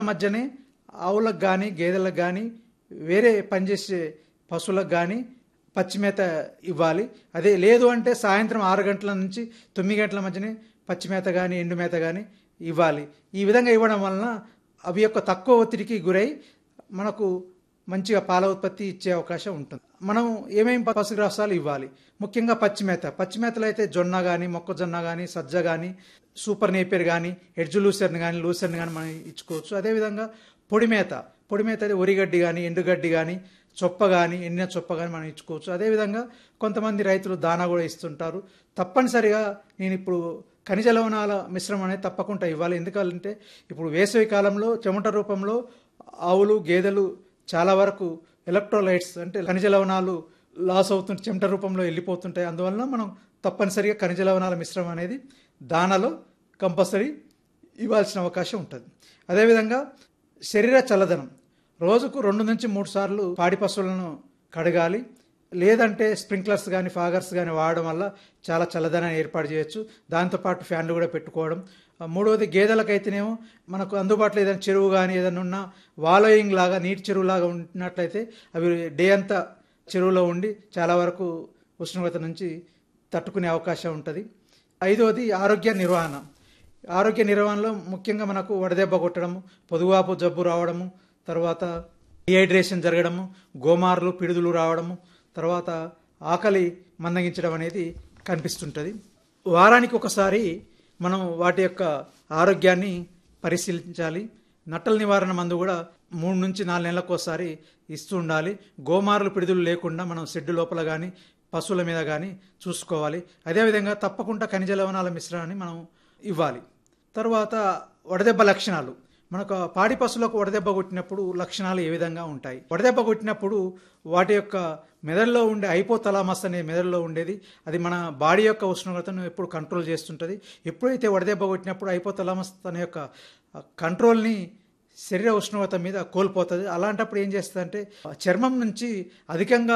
మధ్యనే ఆవులకు కానీ గేదెలకు కానీ వేరే పనిచేసే పశువులకు కానీ పచ్చిమేత ఇవ్వాలి అదే లేదు అంటే సాయంత్రం ఆరు గంటల నుంచి తొమ్మిది గంటల మధ్యనే పచ్చిమేత కానీ ఎండు మేత కానీ ఇవ్వాలి ఈ విధంగా ఇవ్వడం వలన అవి యొక్క తక్కువ ఒత్తిడికి గురై మనకు మంచిగా పాల ఉత్పత్తి ఇచ్చే అవకాశం ఉంటుంది మనం ఏమేమి పశుగ్రాసాలు ఇవ్వాలి ముఖ్యంగా పచ్చిమేత పచ్చిమేతలు అయితే జొన్న కానీ మొక్కజొన్న కానీ సజ్జ కానీ సూపర్ నేపియర్ కానీ ఎడ్జు లూసర్ని కానీ లూసర్ని కానీ మనం ఇచ్చుకోవచ్చు అదేవిధంగా పొడిమేత పొడిమేత అయితే ఒరిగడ్డి కానీ ఎండుగడ్డి కానీ చొప్ప కానీ ఎండిన చొప్ప కానీ మనం ఇచ్చుకోవచ్చు అదేవిధంగా కొంతమంది రైతులు దానా కూడా ఇస్తుంటారు తప్పనిసరిగా నేను ఇప్పుడు ఖనిజ లవణాల మిశ్రమం అనేది తప్పకుండా ఇవ్వాలి ఎందుకంటే ఇప్పుడు వేసవి కాలంలో చెమట రూపంలో ఆవులు గేదెలు చాలా వరకు ఎలక్ట్రోలైట్స్ అంటే ఖనిజ లవణాలు లాస్ అవుతుంటే చెమట రూపంలో వెళ్ళిపోతుంటాయి అందువలన మనం తప్పనిసరిగా ఖనిజ లవణాల మిశ్రమం అనేది దానాలో కంపల్సరీ ఇవ్వాల్సిన అవకాశం ఉంటుంది అదేవిధంగా శరీర చల్లదనం రోజుకు రెండు నుంచి మూడు సార్లు పాడి పశువులను కడగాలి లేదంటే స్ప్రింక్లర్స్ కానీ ఫాగర్స్ కానీ వాడడం వల్ల చాలా చల్లదనాన్ని ఏర్పాటు చేయొచ్చు దాంతోపాటు ఫ్యాన్లు కూడా పెట్టుకోవడం మూడవది గేదెలకైతేనేమో మనకు అందుబాటులో ఏదైనా చెరువు కానీ ఏదైనా ఉన్నా వాలోయింగ్ లాగా నీటి చెరువు లాగా ఉన్నట్లయితే అవి డే అంతా చెరువులో ఉండి చాలా వరకు ఉష్ణోగ్రత నుంచి తట్టుకునే అవకాశం ఉంటుంది ఐదవది ఆరోగ్య నిర్వహణ ఆరోగ్య నిర్వహణలో ముఖ్యంగా మనకు వడదెబ్బ కొట్టడము పొదువాపు జబ్బు రావడము తర్వాత డిహైడ్రేషన్ జరగడము గోమార్లు పిడుదులు రావడము తర్వాత ఆకలి మందగించడం అనేది కనిపిస్తుంటుంది వారానికి ఒకసారి మనం వాటి యొక్క ఆరోగ్యాన్ని పరిశీలించాలి నట్టల నివారణ మందు కూడా మూడు నుంచి నాలుగు నెలలకు ఒకసారి ఇస్తూ ఉండాలి గోమారులు పిడుదలు లేకుండా మనం షెడ్డు లోపల కానీ పశువుల మీద కానీ చూసుకోవాలి అదేవిధంగా తప్పకుండా ఖనిజ లవణాల మిశ్రమాన్ని మనం ఇవ్వాలి తర్వాత వడదెబ్బ లక్షణాలు మనకు పాడి పశువులకు వడదెబ్బ కొట్టినప్పుడు లక్షణాలు ఏ విధంగా ఉంటాయి వడదెబ్బ కొట్టినప్పుడు వాటి యొక్క మెదడులో ఉండే హైపోతలామస్ అనే మెదడులో ఉండేది అది మన బాడీ యొక్క ఉష్ణోగ్రతను ఎప్పుడు కంట్రోల్ చేస్తుంటుంది ఎప్పుడైతే వడదెబ్బ కొట్టినప్పుడు హైపోతలామస్ తన యొక్క కంట్రోల్ని శరీర ఉష్ణోగ్రత మీద కోల్పోతుంది అలాంటప్పుడు ఏం చేస్తుందంటే చర్మం నుంచి అధికంగా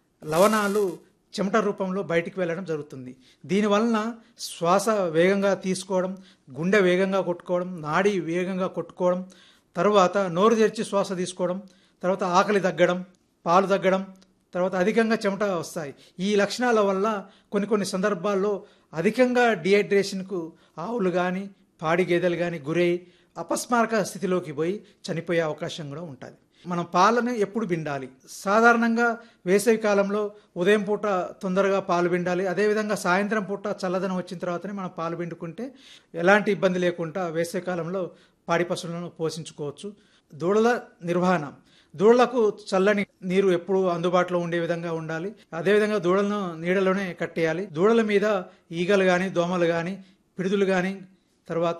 లవణాలు చెమట రూపంలో బయటికి వెళ్ళడం జరుగుతుంది దీనివలన శ్వాస వేగంగా తీసుకోవడం గుండె వేగంగా కొట్టుకోవడం నాడి వేగంగా కొట్టుకోవడం తర్వాత నోరు తెరిచి శ్వాస తీసుకోవడం తర్వాత ఆకలి తగ్గడం పాలు తగ్గడం తర్వాత అధికంగా చెమట వస్తాయి ఈ లక్షణాల వల్ల కొన్ని కొన్ని సందర్భాల్లో అధికంగా డిహైడ్రేషన్కు ఆవులు కానీ పాడి గేదెలు కానీ గురై అపస్మారక స్థితిలోకి పోయి చనిపోయే అవకాశం కూడా ఉంటుంది మనం పాలను ఎప్పుడు పిండాలి సాధారణంగా వేసవి కాలంలో ఉదయం పూట తొందరగా పాలు పిండాలి అదేవిధంగా సాయంత్రం పూట చల్లదనం వచ్చిన తర్వాతనే మనం పాలు పిండుకుంటే ఎలాంటి ఇబ్బంది లేకుండా వేసవి కాలంలో పాడి పశువులను పోషించుకోవచ్చు దూడల నిర్వహణ దూడలకు చల్లని నీరు ఎప్పుడు అందుబాటులో ఉండే విధంగా ఉండాలి అదేవిధంగా దూడలను నీడలోనే కట్టేయాలి దూడల మీద ఈగలు కానీ దోమలు కానీ పిడుదులు కానీ తర్వాత